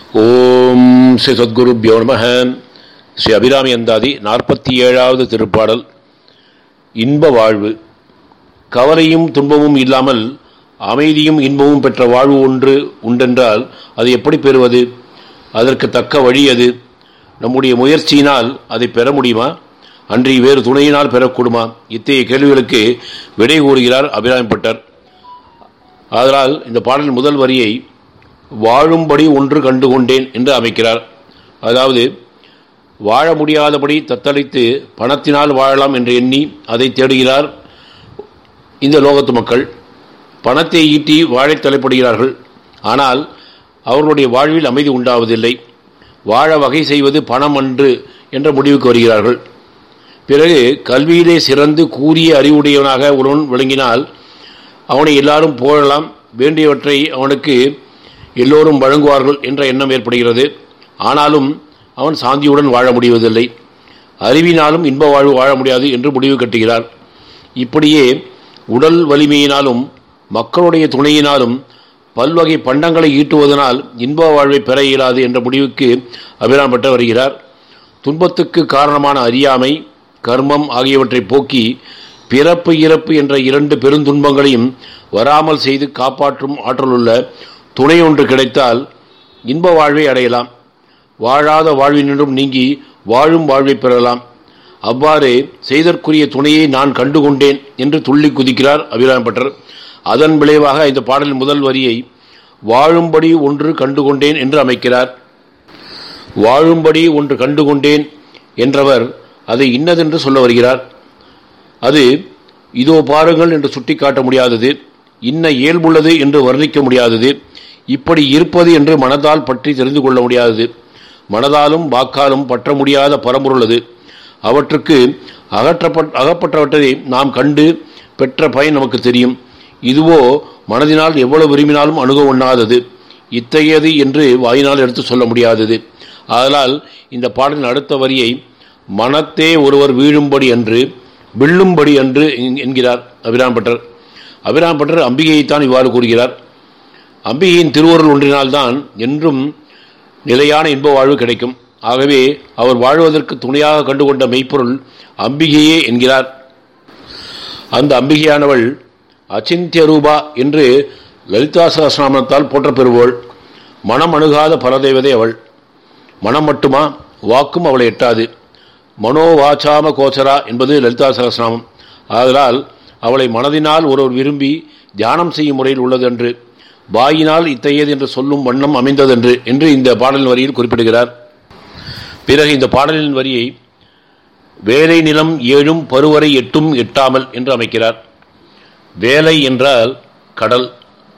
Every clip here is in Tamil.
ஓம் ஸ்ரீ சத்குருப்யோ நம ஸ்ரீ அபிராமி அந்தாதி நாற்பத்தி ஏழாவது திருப்பாடல் இன்ப வாழ்வு கவலையும் துன்பமும் இல்லாமல் அமைதியும் இன்பமும் பெற்ற வாழ்வு ஒன்று உண்டென்றால் அது எப்படி பெறுவது அதற்கு தக்க வழி அது நம்முடைய முயற்சியினால் அதை பெற முடியுமா அன்றி வேறு துணையினால் பெறக்கூடுமா இத்தகைய கேள்விகளுக்கு விடை கூறுகிறார் அபிராமிப்பட்டர் ஆதலால் இந்த பாடலின் முதல் வரியை வாழும்படி ஒன்று கண்டு கொண்டேன் என்று அமைக்கிறார் அதாவது வாழ முடியாதபடி தத்தளித்து பணத்தினால் வாழலாம் என்று எண்ணி அதை தேடுகிறார் இந்த லோகத்து மக்கள் பணத்தை ஈட்டி வாழத் தலைப்படுகிறார்கள் ஆனால் அவர்களுடைய வாழ்வில் அமைதி உண்டாவதில்லை வாழ வகை செய்வது பணம் அன்று என்ற முடிவுக்கு வருகிறார்கள் பிறகு கல்வியிலே சிறந்து கூறிய அறிவுடையவனாக ஒருவன் விளங்கினால் அவனை எல்லாரும் போழலாம் வேண்டியவற்றை அவனுக்கு எல்லோரும் வழங்குவார்கள் என்ற எண்ணம் ஏற்படுகிறது ஆனாலும் அவன் சாந்தியுடன் வாழ முடிவதில்லை அறிவினாலும் இன்ப வாழ்வு வாழ முடியாது என்று முடிவு கட்டுகிறார் இப்படியே உடல் வலிமையினாலும் மக்களுடைய துணையினாலும் பல்வகை பண்டங்களை ஈட்டுவதனால் இன்ப வாழ்வை பெற இயலாது என்ற முடிவுக்கு அபிராம்பட்ட வருகிறார் துன்பத்துக்கு காரணமான அறியாமை கர்மம் ஆகியவற்றை போக்கி பிறப்பு இறப்பு என்ற இரண்டு பெருந்துன்பங்களையும் வராமல் செய்து காப்பாற்றும் ஆற்றலுள்ள துணை ஒன்று கிடைத்தால் இன்ப வாழ்வை அடையலாம் வாழாத வாழ்வினின்றும் நீங்கி வாழும் வாழ்வை பெறலாம் அவ்வாறு செய்தற்குரிய துணையை நான் கண்டுகொண்டேன் என்று துள்ளி குதிக்கிறார் அபிராம்பட்டர் அதன் விளைவாக இந்த பாடலின் முதல் வரியை வாழும்படி ஒன்று கண்டுகொண்டேன் என்று அமைக்கிறார் வாழும்படி ஒன்று கண்டுகொண்டேன் என்றவர் அதை இன்னதென்று சொல்ல வருகிறார் அது இதோ பாருங்கள் என்று சுட்டிக்காட்ட முடியாதது இன்ன இயல்புள்ளது என்று வர்ணிக்க முடியாதது இப்படி இருப்பது என்று மனதால் பற்றி தெரிந்து கொள்ள முடியாதது மனதாலும் வாக்காலும் பற்ற முடியாத பரம்பொருளது அவற்றுக்கு அகற்றப்பட் அகப்பட்டவற்றை நாம் கண்டு பெற்ற பயன் நமக்கு தெரியும் இதுவோ மனதினால் எவ்வளவு விரும்பினாலும் அணுக ஒண்ணாதது இத்தகையது என்று வாயினால் எடுத்து சொல்ல முடியாதது அதனால் இந்த பாடலின் அடுத்த வரியை மனத்தே ஒருவர் வீழும்படி அன்று வில்லும்படி அன்று என்கிறார் அபிராம்பட்டர் அபிராம்பட்டர் அம்பிகையைத்தான் இவ்வாறு கூறுகிறார் அம்பிகையின் திருவருள் ஒன்றினால்தான் என்றும் நிலையான இன்ப வாழ்வு கிடைக்கும் ஆகவே அவர் வாழ்வதற்கு துணையாக கண்டுகொண்ட மெய்ப்பொருள் அம்பிகையே என்கிறார் அந்த அம்பிகையானவள் அச்சிந்திய ரூபா என்று லலிதா சகசிரநாமத்தால் போற்றப்பெறுவோள் மனம் அணுகாத பரதேவதை அவள் மனம் மட்டுமா வாக்கும் அவளை எட்டாது மனோவாச்சாம கோச்சரா என்பது லலிதா சகசிரநாமம் ஆதலால் அவளை மனதினால் ஒருவர் விரும்பி தியானம் செய்யும் முறையில் உள்ளது என்று வாயினால் இத்தகையது என்று சொல்லும் வண்ணம் அமைந்ததென்று என்று இந்த பாடலின் வரியில் குறிப்பிடுகிறார் பிறகு இந்த பாடலின் வரியை வேலை நிலம் ஏழும் பருவரை எட்டும் எட்டாமல் என்று அமைக்கிறார் வேலை என்றால் கடல்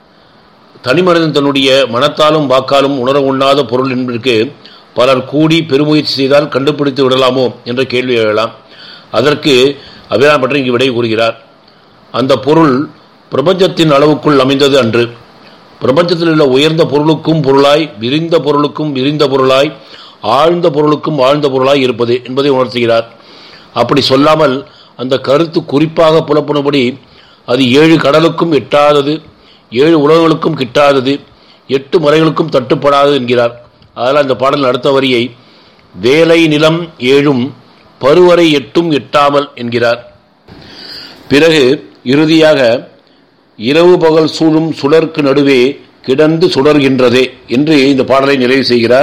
தனிமனிதன் தன்னுடைய மனத்தாலும் வாக்காலும் உணர உண்ணாத பொருள் என்பதற்கு பலர் கூடி பெருமுயற்சி செய்தால் கண்டுபிடித்து விடலாமோ என்ற கேள்வி எழலாம் அதற்கு அபிராம் பற்றி இங்கு விடை கூறுகிறார் அந்த பொருள் பிரபஞ்சத்தின் அளவுக்குள் அமைந்தது அன்று பிரபஞ்சத்தில் உள்ள உயர்ந்த பொருளுக்கும் பொருளாய் விரிந்த பொருளுக்கும் விரிந்த பொருளாய் ஆழ்ந்த பொருளுக்கும் ஆழ்ந்த பொருளாய் இருப்பது என்பதை உணர்த்துகிறார் அப்படி சொல்லாமல் அந்த கருத்து குறிப்பாக புலப்படும்படி அது ஏழு கடலுக்கும் எட்டாதது ஏழு உலகங்களுக்கும் கிட்டாதது எட்டு மறைகளுக்கும் தட்டுப்படாதது என்கிறார் அதனால் அந்த பாடல் அடுத்த வரியை வேலை நிலம் ஏழும் பருவரை எட்டும் எட்டாமல் என்கிறார் பிறகு இறுதியாக இரவு பகல் சூழும் சுடர்க்கு நடுவே கிடந்து சுடர்கின்றதே என்று இந்த பாடலை நிறைவு செய்கிறார்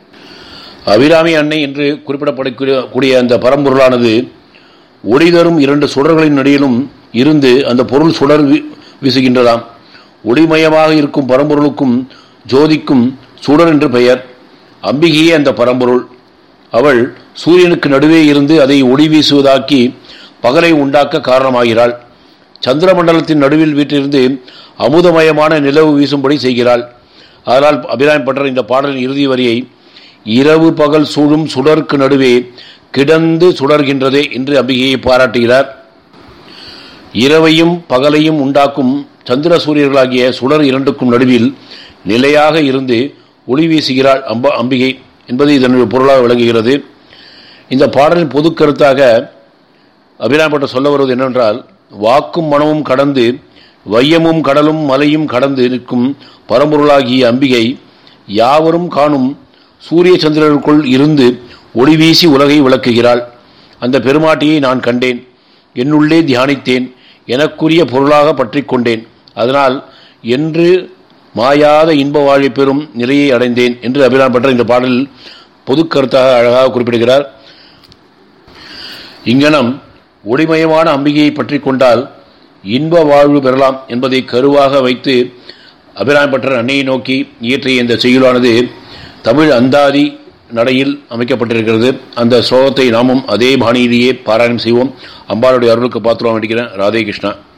அபிராமி அன்னை என்று குறிப்பிடப்படக்கூடிய அந்த பரம்பொருளானது ஒளி தரும் இரண்டு சுடர்களின் நடியிலும் இருந்து அந்த பொருள் சுடர் வீசுகின்றதாம் ஒளிமயமாக இருக்கும் பரம்பொருளுக்கும் ஜோதிக்கும் சுடர் என்று பெயர் அம்பிகையே அந்த பரம்பொருள் அவள் சூரியனுக்கு நடுவே இருந்து அதை ஒளி வீசுவதாக்கி பகலை உண்டாக்க காரணமாகிறாள் சந்திரமண்டலத்தின் நடுவில் வீட்டிலிருந்து அமுதமயமான நிலவு வீசும்படி செய்கிறாள் அதனால் அபிராமி பட்டர் இந்த பாடலின் இறுதி வரியை இரவு பகல் சூழும் சுடர்க்கு நடுவே கிடந்து சுடர்கின்றதே என்று அம்பிகையை பாராட்டுகிறார் இரவையும் பகலையும் உண்டாக்கும் சந்திர சூரியர்களாகிய சுடர் இரண்டுக்கும் நடுவில் நிலையாக இருந்து ஒளி வீசுகிறாள் அம்ப அம்பிகை என்பது இதனுடைய பொருளாக விளங்குகிறது இந்த பாடலின் பொது கருத்தாக அபிராம்பட்ட சொல்ல வருவது என்னவென்றால் வாக்கும் மனமும் கடந்து வையமும் கடலும் மலையும் கடந்து நிற்கும் பரம்பொருளாகிய அம்பிகை யாவரும் காணும் சூரிய சந்திரருக்குள் இருந்து ஒளி வீசி உலகை விளக்குகிறாள் அந்த பெருமாட்டியை நான் கண்டேன் என்னுள்ளே தியானித்தேன் எனக்குரிய பொருளாக பற்றி கொண்டேன் அதனால் என்று மாயாத இன்ப வாழை பெறும் நிலையை அடைந்தேன் என்று அபிராம் பட்டர் இந்த பாடலில் பொது கருத்தாக அழகாக குறிப்பிடுகிறார் இங்கனம் ஒளிமயமான அம்பிகையை பற்றி கொண்டால் இன்ப வாழ்வு பெறலாம் என்பதை கருவாக வைத்து அபிராம் பட்டர் அன்னையை நோக்கி இயற்றிய இந்த செய்யுளானது தமிழ் அந்தாதி நடையில் அமைக்கப்பட்டிருக்கிறது அந்த ஸ்லோகத்தை நாமும் அதே பாணியிலேயே பாராயணம் செய்வோம் அம்பாளுடைய அருளுக்கு பாத்திரம் வேண்டிக்கிறேன் ராதே கிருஷ்ணா